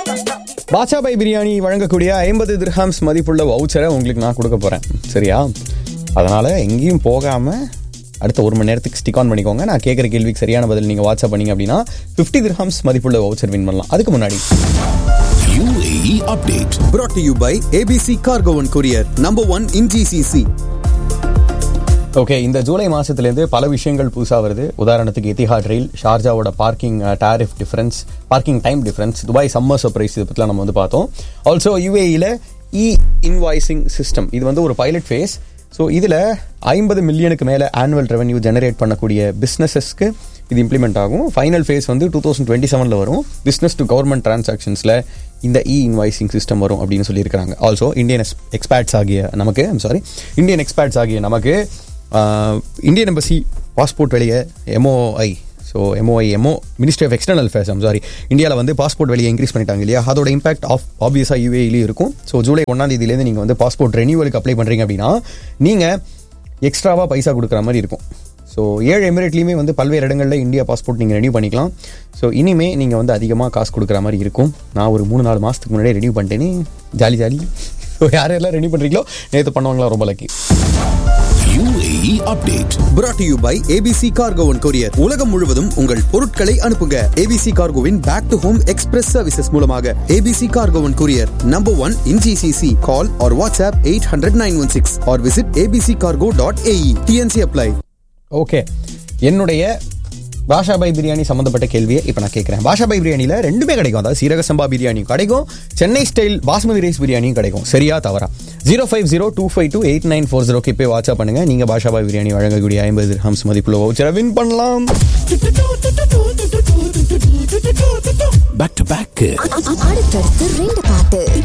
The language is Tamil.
பாட்சாபாய் பிரியாணி வழங்கக்கூடிய ஐம்பது திர்ஹாம்ஸ் மதிப்புள்ள வவுச்சரை உங்களுக்கு நான் கொடுக்க போகிறேன் சரியா அதனால் எங்கேயும் போகாமல் அடுத்த ஒரு மணி நேரத்துக்கு ஸ்டிக் ஆன் பண்ணிக்கோங்க நான் கேட்குற கேள்விக்கு சரியான பதில் நீங்கள் வாட்ஸ்அப் பண்ணீங்க அப்படின்னா ஃபிஃப்டி திர்ஹாம்ஸ் மதிப்புள்ள வவுச்சர் வின் பண்ணலாம் அதுக்கு முன்னாடி UAE update. brought to you by ABC Cargo and Courier, number one in GCC. Okay இந்த ஜூலை மாதத்துலேருந்து பல விஷயங்கள் புதுசாக வருது உதாரணத்துக்கு எத்திஹாட் ரயில் ஷார்ஜாவோட parking tariff difference parking time difference Dubai summer surprise இது பற்றிலாம் நம்ம வந்து பார்த்தோம் ஆல்சோ யூஏஇயில் இ இன்வாய்சிங் சிஸ்டம் இது வந்து ஒரு பைலட் ஃபேஸ் ஸோ இதில் ஐம்பது மில்லியனுக்கு மேலே ஆனுவல் ரெவன்யூ ஜெனரேட் பண்ணக்கூடிய பிஸ்னஸஸ்க்கு இது இம்ப்ளிமெண்ட் ஆகும் ஃபைனல் ஃபேஸ் வந்து டூ தௌசண்ட் டுவெண்ட்டி செவனில் வரும் பிஸ்னஸ் டு கவர்மெண்ட் டிரான்சாக்ஷன்ஸில் இந்த இ இன்வாய்சிங் சிஸ்டம் வரும் அப்படின்னு சொல்லியிருக்காங்க ஆல்சோ இந்தியன் எக்ஸ்பேட்ஸ் ஆகிய நமக்கு சாரி இந்தியன் எக்ஸ்பேட்ஸ் ஆகிய நமக்கு இந்தியன் எம்பசி பாஸ்போர்ட் வெளியே MOI so MOI MO ministry of external affairs I'm sorry இந்தியாவில் வந்து பாஸ்போர்ட் வெளியே இன்க்ரீஸ் பண்ணிட்டாங்க இல்லையா அதோட இம்பாக்ட் ஆஃப் ஆப்வியஸாக யூஏலையும் இருக்கும் ஸோ ஜூலை ஒன்றாம் தேதியிலேருந்து நீங்கள் வந்து பாஸ்போர்ட் ரெனியூவலுக்கு அப்ளை பண்ணுறீங்க அப்படின்னா நீங்கள் எக்ஸ்ட்ராவாக பைசா கொடுக்குற மாதிரி இருக்கும் ஸோ ஏழு எமிரேட்லேயுமே வந்து பல்வேறு இடங்களில் இந்தியா பாஸ்போர்ட் நீங்கள் ரெனியூ பண்ணிக்கலாம் ஸோ இனிமே நீங்கள் வந்து அதிகமாக காசு கொடுக்குற மாதிரி இருக்கும் நான் ஒரு மூணு நாலு மாதத்துக்கு முன்னாடியே ரெனியூ பண்ணிட்டேனே ஜாலி ஜாலி ஸோ யாரெல்லாம் ரெனியூ பண்ணுறீங்களோ நேற்று பண்ணுவாங்களா ரொம்ப lucky UAE update. brought to you by ABC Cargo and Courier. உலகம் முழுவதும் உங்கள் பொருட்களை அனுப்புங்க ABC Cargoவின் back to home express services மூலமாக ABC Cargo and Courier, number one in GCC. Call or WhatsApp 800-916 or visit abccargo.ae. TNC apply. Okay என்னுடைய பாஷாபாய் பிரியாணி சம்மந்தப்பட்ட கேள்வியை இப்போ நான் கேட்குறேன் பாஷாபாய் பிரியாணியில் ரெண்டுமே கிடைக்கும் அதாவது சீரக சம்பா பிரியாணியும் கிடைக்கும் சென்னை ஸ்டைல் பாஸ்மதி ரைஸ் பிரியாணியும் கிடைக்கும் சரியா தவறா zero five zero two five two eight nine four ஜீரோக்கு இப்போ வாட்ஸ்அப் பண்ணுங்க நீங்கள் பாஷாபாய் பிரியாணி வழங்கக்கூடிய ஐம்பது ஹம்ஸ் மதிப்புள்ள வவுச்சரை வின் பண்ணலாம் Back to back. அடுத்தடுத்து ரெண்டு பாட்டு